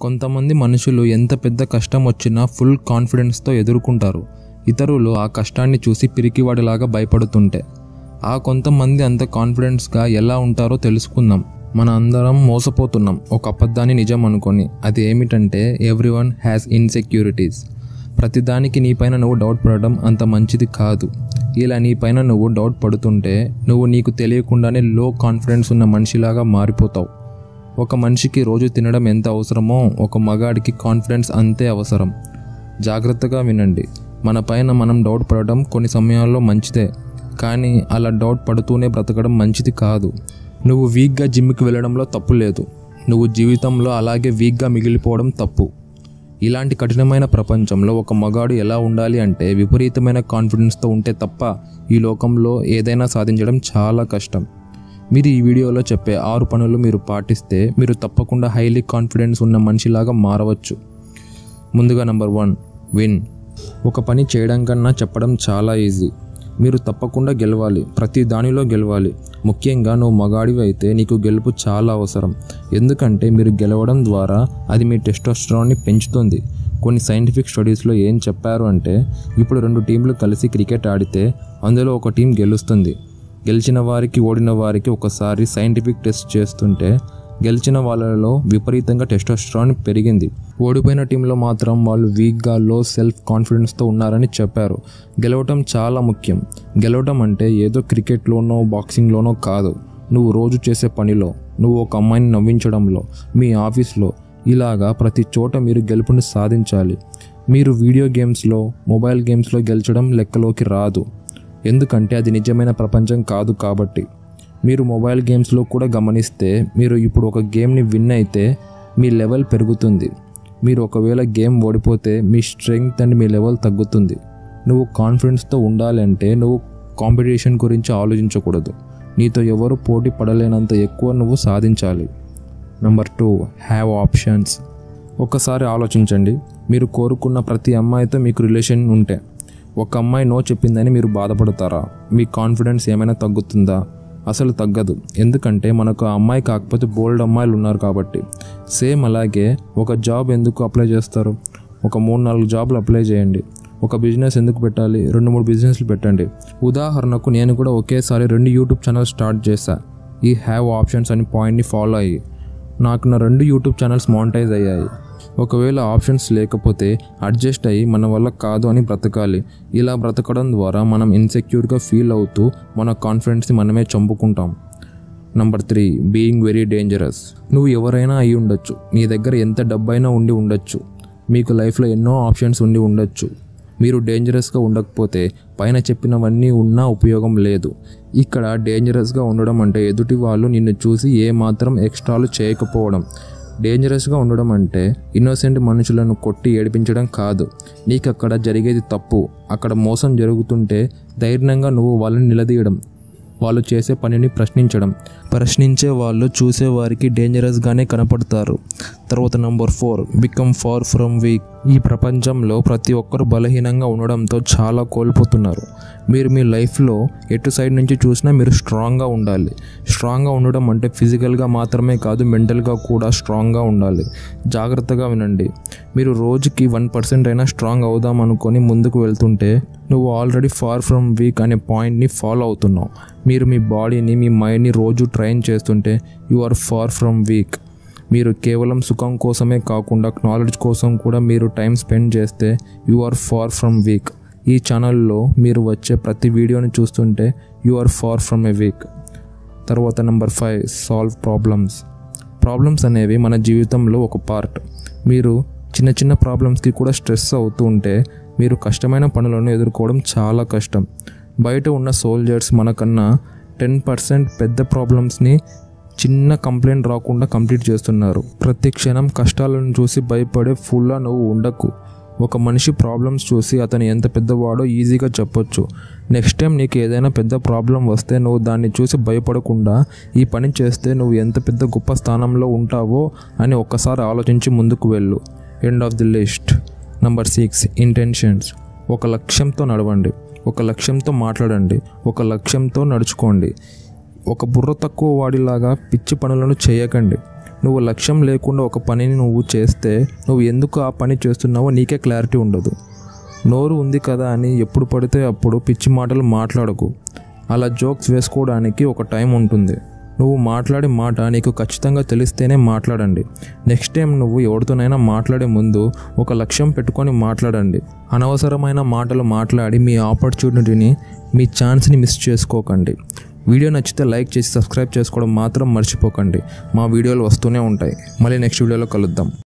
కొంతమంది మనుషులు ఎంత పెద్ద కష్టం వచ్చినా ఫుల్ కాన్ఫిడెన్స్తో ఎదుర్కొంటారు ఇతరులు ఆ కష్టాన్ని చూసి పిరికివాడిలాగా భయపడుతుంటే ఆ కొంతమంది అంత కాన్ఫిడెన్స్గా ఎలా ఉంటారో తెలుసుకుందాం మన అందరం మోసపోతున్నాం ఒక అబద్ధాన్ని నిజం అనుకొని అది ఏమిటంటే ఎవ్రీ వన్ హ్యాస్ ఇన్సెక్యూరిటీస్ ప్రతిదానికి నీపైన నువ్వు డౌట్ పడడం అంత మంచిది కాదు ఇలా నీపైన నువ్వు డౌట్ పడుతుంటే నువ్వు నీకు తెలియకుండానే లో కాన్ఫిడెన్స్ ఉన్న మనిషిలాగా మారిపోతావు ఒక మనిషికి రోజు తినడం ఎంత అవసరమో ఒక మగాడికి కాన్ఫిడెన్స్ అంతే అవసరం జాగ్రత్తగా వినండి మన పైన మనం డౌట్ పడడం కొన్ని సమయాల్లో మంచిదే కానీ అలా డౌట్ పడుతూనే బ్రతకడం మంచిది కాదు నువ్వు వీక్గా జిమ్కి వెళ్ళడంలో తప్పు లేదు నువ్వు జీవితంలో అలాగే వీక్గా మిగిలిపోవడం తప్పు ఇలాంటి కఠినమైన ప్రపంచంలో ఒక మగాడు ఎలా ఉండాలి అంటే విపరీతమైన కాన్ఫిడెన్స్తో ఉంటే తప్ప ఈ లోకంలో ఏదైనా సాధించడం చాలా కష్టం మీరు ఈ వీడియోలో చెప్పే ఆరు పనులు మీరు పాటిస్తే మీరు తప్పకుండా హైలీ కాన్ఫిడెన్స్ ఉన్న మనిషిలాగా మారవచ్చు ముందుగా నంబర్ వన్ విన్ ఒక పని చేయడం కన్నా చెప్పడం చాలా ఈజీ మీరు తప్పకుండా గెలవాలి ప్రతి దానిలో గెలవాలి ముఖ్యంగా నువ్వు మగాడివి అయితే నీకు గెలుపు చాలా అవసరం ఎందుకంటే మీరు గెలవడం ద్వారా అది మీ టెస్టోస్టరాన్ని పెంచుతుంది కొన్ని సైంటిఫిక్ స్టడీస్లో ఏం చెప్పారు అంటే ఇప్పుడు రెండు టీంలు కలిసి క్రికెట్ ఆడితే అందులో ఒక టీం గెలుస్తుంది గెలిచిన వారికి ఓడిన వారికి ఒకసారి సైంటిఫిక్ టెస్ట్ చేస్తుంటే గెలిచిన వాళ్ళలో విపరీతంగా టెస్టోస్టరాన్ పెరిగింది ఓడిపోయిన టీంలో మాత్రం వాళ్ళు వీక్గా లో సెల్ఫ్ కాన్ఫిడెన్స్తో ఉన్నారని చెప్పారు గెలవటం చాలా ముఖ్యం గెలవటం అంటే ఏదో క్రికెట్లోనో బాక్సింగ్లోనో కాదు నువ్వు రోజు చేసే పనిలో నువ్వు ఒక అమ్మాయిని నవ్వించడంలో మీ ఆఫీస్లో ఇలాగా ప్రతి చోట మీరు గెలుపుని సాధించాలి మీరు వీడియో గేమ్స్లో మొబైల్ గేమ్స్లో గెలిచడం లెక్కలోకి రాదు ఎందుకంటే అది నిజమైన ప్రపంచం కాదు కాబట్టి మీరు మొబైల్ గేమ్స్లో కూడా గమనిస్తే మీరు ఇప్పుడు ఒక గేమ్ని విన్ అయితే మీ లెవెల్ పెరుగుతుంది మీరు ఒకవేళ గేమ్ ఓడిపోతే మీ స్ట్రెంగ్త్ అండ్ మీ లెవెల్ తగ్గుతుంది నువ్వు కాన్ఫిడెన్స్తో ఉండాలంటే నువ్వు కాంపిటీషన్ గురించి ఆలోచించకూడదు నీతో ఎవరు పోటీ పడలేనంత ఎక్కువ నువ్వు సాధించాలి నెంబర్ టూ హ్యావ్ ఆప్షన్స్ ఒక్కసారి ఆలోచించండి మీరు కోరుకున్న ప్రతి అమ్మాయితో మీకు రిలేషన్ ఉంటే ఒక అమ్మాయి నో చెప్పిందని మీరు బాధపడతారా మీ కాన్ఫిడెన్స్ ఏమైనా తగ్గుతుందా అసలు తగ్గదు ఎందుకంటే మనకు ఆ అమ్మాయి కాకపోతే బోల్డ్ అమ్మాయిలు ఉన్నారు కాబట్టి సేమ్ అలాగే ఒక జాబ్ ఎందుకు అప్లై చేస్తారు ఒక మూడు నాలుగు జాబ్లు అప్లై చేయండి ఒక బిజినెస్ ఎందుకు పెట్టాలి రెండు మూడు బిజినెస్లు పెట్టండి ఉదాహరణకు నేను కూడా ఒకేసారి రెండు యూట్యూబ్ ఛానల్ స్టార్ట్ చేశా ఈ హ్యావ్ ఆప్షన్స్ అని పాయింట్ని ఫాలో అయ్యి నాకు నా రెండు యూట్యూబ్ ఛానల్స్ మానిటైజ్ అయ్యాయి ఒకవేళ ఆప్షన్స్ లేకపోతే అడ్జస్ట్ అయ్యి మన వల్ల కాదు అని బ్రతకాలి ఇలా బ్రతకడం ద్వారా మనం ఇన్సెక్యూర్గా ఫీల్ అవుతూ మన కాన్ఫిడెన్స్ని మనమే చంపుకుంటాం number three being very dangerous నువ్వు ఎవరైనా అయి ఉండొచ్చు నీ దగ్గర ఎంత డబ్బైనా ఉండి ఉండొచ్చు మీకు లైఫ్లో ఎన్నో ఆప్షన్స్ ఉండి ఉండొచ్చు మీరు డేంజరస్గా ఉండకపోతే పైన చెప్పినవన్నీ ఉన్నా ఉపయోగం లేదు ఇక్కడ డేంజరస్గా ఉండడం అంటే ఎదుటి వాళ్ళు నిన్ను చూసి ఏ మాత్రం ఎక్స్ట్రాలు చేయకపోవడం డేంజరస్గా ఉండడం అంటే ఇన్నోసెంట్ మనుషులను కొట్టి ఏడిపించడం కాదు నీకు అక్కడ జరిగేది తప్పు అక్కడ మోసం జరుగుతుంటే ధైర్యంగా నువ్వు వాళ్ళని నిలదీయడం వాళ్ళు చేసే పనిని ప్రశ్నించడం ప్రశ్నించే వాళ్ళు చూసే వారికి డేంజరస్గానే కనపడతారు తర్వాత number four become far from weak ఈ ప్రపంచంలో ప్రతి ఒక్కరు బలహీనంగా ఉండడంతో చాలా కోల్పోతున్నారు మీరు మీ లైఫ్లో ఎటు సైడ్ నుంచి చూసినా మీరు స్ట్రాంగ్గా ఉండాలి స్ట్రాంగ్గా ఉండడం అంటే ఫిజికల్గా మాత్రమే కాదు మెంటల్గా కూడా స్ట్రాంగ్గా ఉండాలి జాగ్రత్తగా వినండి మీరు రోజుకి వన్ పర్సెంట్ అయినా స్ట్రాంగ్ అవుదాం అనుకొని ముందుకు వెళ్తుంటే నువ్వు ఆల్రెడీ ఫార్ ఫ్రమ్ వీక్ అనే పాయింట్ని ఫాలో అవుతున్నావు మీరు మీ బాడీని మీ మైండ్ని రోజు ట్రైన్ చేస్తుంటే you are far from weak మీరు కేవలం సుఖం కోసమే కాకుండా నాలెడ్జ్ కోసం కూడా మీరు టైం స్పెండ్ చేస్తే you are far from weak ఈ ఛానల్లో మీరు వచ్చే ప్రతి వీడియోని చూస్తుంటే you are far from a weak తర్వాత number five solve problems problems అనేవి మన జీవితంలో ఒక పార్ట్ మీరు చిన్న చిన్న ప్రాబ్లమ్స్కి కూడా స్ట్రెస్ అవుతూ ఉంటే మీరు కష్టమైన పనులను ఎదుర్కోవడం చాలా కష్టం బయట ఉన్న సోల్జర్స్ మనకన్నా టెన్ పర్సెంట్ పెద్ద ప్రాబ్లమ్స్ని చిన్న కంప్లైంట్ రాకుండా కంప్లీట్ చేస్తున్నారు ప్రతి క్షణం కష్టాలను చూసి భయపడే ఫుల్లా నువ్వు ఉండకు ఒక మనిషి ప్రాబ్లమ్స్ చూసి అతను ఎంత పెద్దవాడో ఈజీగా చెప్పొచ్చు నెక్స్ట్ టైం నీకు ఏదైనా పెద్ద ప్రాబ్లం వస్తే నువ్వు దాన్ని చూసి భయపడకుండా ఈ పని చేస్తే నువ్వు ఎంత పెద్ద గొప్ప స్థానంలో ఉంటావో అని ఒక్కసారి ఆలోచించి ముందుకు వెళ్ళు end of the list number six intentions ఒక లక్ష్యంతో నడవండి ఒక లక్ష్యంతో మాట్లాడండి ఒక లక్ష్యంతో నడుచుకోండి ఒక బుర్ర తక్కువ వాడిలాగా పిచ్చి పనులను చేయకండి నువ్వు లక్ష్యం లేకుండా ఒక పనిని నువ్వు చేస్తే నువ్వు ఎందుకు ఆ పని చేస్తున్నావో నీకే క్లారిటీ ఉండదు నోరు ఉంది కదా అని ఎప్పుడు పడితే అప్పుడు పిచ్చి మాటలు మాట్లాడకు అలా జోక్స్ వేసుకోవడానికి ఒక టైం ఉంటుంది నువ్వు మాట్లాడే మాట నీకు ఖచ్చితంగా తెలిస్తేనే మాట్లాడండి నెక్స్ట్ టైం నువ్వు ఎవరితోనైనా మాట్లాడే ముందు ఒక లక్ష్యం పెట్టుకొని మాట్లాడండి అనవసరమైన మాటలు మాట్లాడి మీ ఆపర్చునిటీని మీ ఛాన్స్ని మిస్ చేసుకోకండి వీడియో నచ్చితే లైక్ చేసి సబ్స్క్రైబ్ చేసుకోవడం మాత్రం మర్చిపోకండి మా వీడియోలు వస్తూనే ఉంటాయి మళ్ళీ నెక్స్ట్ వీడియోలో కలుద్దాం